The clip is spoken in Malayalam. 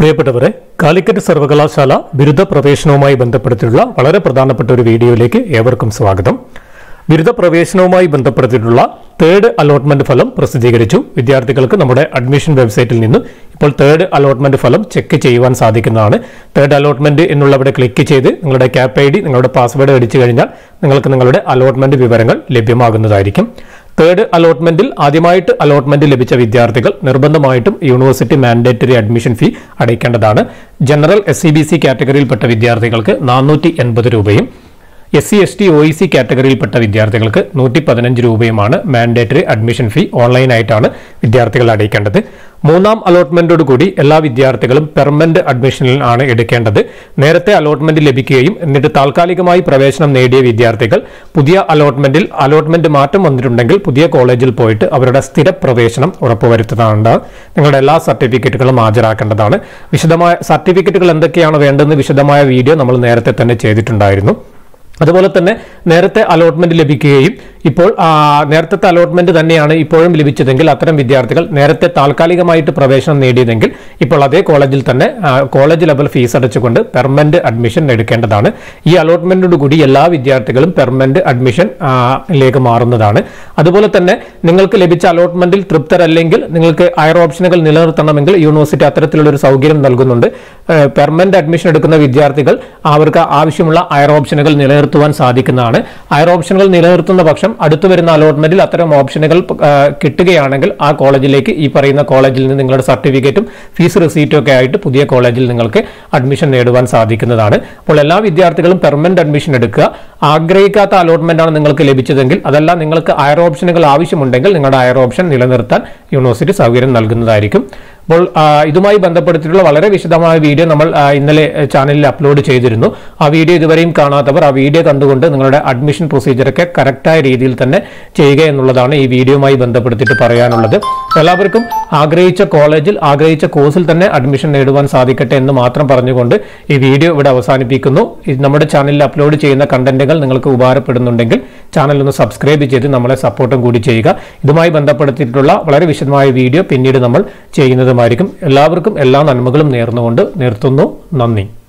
പ്രിയപ്പെട്ടവരെ കാലിക്കറ്റ് സർവകലാശാല ബിരുദ പ്രവേശനവുമായി ബന്ധപ്പെടുത്തിയിട്ടുള്ള വളരെ പ്രധാനപ്പെട്ട ഒരു വീഡിയോയിലേക്ക് ഏവർക്കും സ്വാഗതം ബിരുദ പ്രവേശനവുമായി ബന്ധപ്പെടുത്തിയിട്ടുള്ള തേർഡ് അലോട്ട്മെന്റ് ഫലം പ്രസിദ്ധീകരിച്ചു വിദ്യാർത്ഥികൾക്ക് നമ്മുടെ അഡ്മിഷൻ വെബ്സൈറ്റിൽ നിന്ന് ഇപ്പോൾ തേർഡ് അലോട്ട്മെന്റ് ഫലം ചെക്ക് ചെയ്യുവാൻ സാധിക്കുന്നതാണ് തേർഡ് അലോട്ട്മെന്റ് എന്നുള്ളവിടെ ക്ലിക്ക് ചെയ്ത് നിങ്ങളുടെ ക്യാപ് ഐ ഡി നിങ്ങളുടെ പാസ്വേഡ് അടിച്ചു കഴിഞ്ഞാൽ നിങ്ങൾക്ക് നിങ്ങളുടെ അലോട്ട്മെന്റ് വിവരങ്ങൾ ലഭ്യമാകുന്നതായിരിക്കും തേർഡ് അലോട്ട്മെന്റിൽ ആദ്യമായിട്ട് അലോട്ട്മെന്റ് ലഭിച്ച വിദ്യാർത്ഥികൾ നിർബന്ധമായിട്ടും യൂണിവേഴ്സിറ്റി മാൻഡേറ്ററി അഡ്മിഷൻ ഫീ അടയ്ക്കേണ്ടതാണ് general S C B C കാറ്റഗറിയിൽപ്പെട്ട വിദ്യാർത്ഥികൾക്ക് നാനൂറ്റി എൺപത് രൂപയും S C S T O E C കാറ്റഗറിയിൽപ്പെട്ട വിദ്യാർത്ഥികൾക്ക് നൂറ്റി പതിനഞ്ച് രൂപയുമാണ് മാൻഡേറ്ററി അഡ്മിഷൻ ഫീ ഓൺലൈനായിട്ടാണ് വിദ്യാർത്ഥികൾ അടയ്ക്കേണ്ടത് മൂന്നാം അലോട്ട്മെന്റോട് കൂടി എല്ലാ വിദ്യാർത്ഥികളും പെർമനന്റ് അഡ്മിഷനിൽ ആണ് എടുക്കേണ്ടത് നേരത്തെ അലോട്ട്മെന്റ് ലഭിക്കുകയും എന്നിട്ട് താൽക്കാലികമായി പ്രവേശനം നേടിയ വിദ്യാർത്ഥികൾ പുതിയ അലോട്ട്മെന്റിൽ അലോട്ട്മെന്റ് മാറ്റം വന്നിട്ടുണ്ടെങ്കിൽ പുതിയ കോളേജിൽ പോയിട്ട് അവരുടെ സ്ഥിര പ്രവേശനം ഉറപ്പുവരുത്തുന്നതാണ് നിങ്ങളുടെ എല്ലാ സർട്ടിഫിക്കറ്റുകളും ഹാജരാക്കേണ്ടതാണ് വിശദമായ സർട്ടിഫിക്കറ്റുകൾ എന്തൊക്കെയാണ് വേണ്ടതെന്ന് വിശദമായ വീഡിയോ നമ്മൾ നേരത്തെ തന്നെ ചെയ്തിട്ടുണ്ടായിരുന്നു അതുപോലെ തന്നെ നേരത്തെ അലോട്ട്മെന്റ് ലഭിക്കുകയും ഇപ്പോൾ ആ, നേരത്തെ അലോട്ട്മെന്റ് തന്നെയാണ് ഇപ്പോഴും ലഭിച്ചതെങ്കിൽ അത്തരം വിദ്യാർത്ഥികൾ നേരത്തെ താൽക്കാലികമായിട്ട് പ്രവേശനം നേടിയതെങ്കിൽ ഇപ്പോൾ അതേ കോളേജിൽ തന്നെ ആ, കോളേജ് ലെവൽ ഫീസ് അടച്ചുകൊണ്ട് പെർമനന്റ് അഡ്മിഷൻ എടുക്കേണ്ടതാണ് ഈ അലോട്ട്മെന്റോട് കൂടി എല്ലാ വിദ്യാർത്ഥികളും പെർമനന്റ് അഡ്മിഷൻ ആ, ലേക്ക് മാറുന്നതാണ് അതുപോലെ തന്നെ നിങ്ങൾക്ക് ലഭിച്ച അലോട്ട്മെന്റിൽ തൃപ്തരല്ലെങ്കിൽ നിങ്ങൾക്ക് ഹയർ ഓപ്ഷനുകൾ നിലനിർത്തണമെങ്കിൽ യൂണിവേഴ്സിറ്റി അത്തരത്തിലുള്ള ഒരു സൗകര്യം നൽകുന്നുണ്ട് പെർമനന്റ് അഡ്മിഷൻ എടുക്കുന്ന വിദ്യാർത്ഥികൾ അവർക്ക് ആവശ്യമുള്ള ഹയർ ഓപ്ഷനുകൾ നിലനിർത്തുവാൻ സാധിക്കുന്നതാണ് ഹയർ ഓപ്ഷനുകൾ നിലനിർത്തുന്ന പക്ഷം അടുത്തു വരുന്ന അലോട്ട്മെന്റിൽ അത്തരം ഓപ്ഷനുകൾ ആ, കിട്ടുകയാണെങ്കിൽ ആ കോളേജിലേക്ക് ഈ പറയുന്ന കോളേജിൽ നിന്ന് നിങ്ങളുടെ സർട്ടിഫിക്കറ്റും ഫീസ് റെസീറ്റും ഒക്കെ ആയിട്ട് പുതിയ കോളേജിൽ നിങ്ങൾക്ക് അഡ്മിഷൻ നേടുവാൻ സാധിക്കുന്നതാണ് അപ്പോൾ എല്ലാ വിദ്യാർത്ഥികളും പെർമനന്റ് അഡ്മിഷൻ എടുക്കുക ആഗ്രഹിക്കാത്ത അലോട്ട്മെന്റ് ആണ് നിങ്ങൾക്ക് ലഭിച്ചതെങ്കിൽ അതല്ല നിങ്ങൾക്ക് ഹയർ ഓപ്ഷനുകൾ ആവശ്യമുണ്ടെങ്കിൽ നിങ്ങളുടെ ഹയർ ഓപ്ഷൻ നിലനിർത്താൻ യൂണിവേഴ്സിറ്റി സൗകര്യം നൽകുന്നതായിരിക്കും അപ്പോൾ ആ, ഇതുമായി ബന്ധപ്പെടുത്തിയിട്ടുള്ള വളരെ വിശദമായ വീഡിയോ നമ്മൾ ആ, ഇന്നലെ ആ, ചാനലിൽ അപ്ലോഡ് ചെയ്തിരുന്നു ആ വീഡിയോ ഇതുവരെയും കാണാത്തവർ ആ വീഡിയോ കണ്ടുകൊണ്ട് നിങ്ങളുടെ അഡ്മിഷൻ പ്രൊസീജിയറൊക്കെ കറക്റ്റായ രീതിയിൽ തന്നെ ചെയ്യുക എന്നുള്ളതാണ് ഈ വീഡിയോയുമായി ബന്ധപ്പെടുത്തിയിട്ട് പറയാനുള്ളത് എല്ലാവർക്കും ആഗ്രഹിച്ച കോളേജിൽ ആഗ്രഹിച്ച കോഴ്സിൽ തന്നെ അഡ്മിഷൻ നേടുവാൻ സാധിക്കട്ടെ എന്ന് മാത്രം പറഞ്ഞുകൊണ്ട് ഈ വീഡിയോ ഇവിടെ അവസാനിപ്പിക്കുന്നു ഇത് നമ്മുടെ ചാനലിൽ അപ്ലോഡ് ചെയ്യുന്ന കണ്ടന്റുകൾ നിങ്ങൾക്ക് ഉപകാരപ്പെടുന്നുണ്ടെങ്കിൽ ചാനൽ ഒന്ന് സബ്സ്ക്രൈബ് ചെയ്ത് നമ്മളെ സപ്പോർട്ടും കൂടി ചെയ്യുക ഇതുമായി ബന്ധപ്പെടുത്തിയിട്ടുള്ള വളരെ വിശദമായ വീഡിയോ പിന്നീട് നമ്മൾ ചെയ്യുന്നതുമായിരിക്കും എല്ലാവർക്കും എല്ലാ നന്മകളും നേർന്നുകൊണ്ട് നിർത്തുന്നു നന്ദി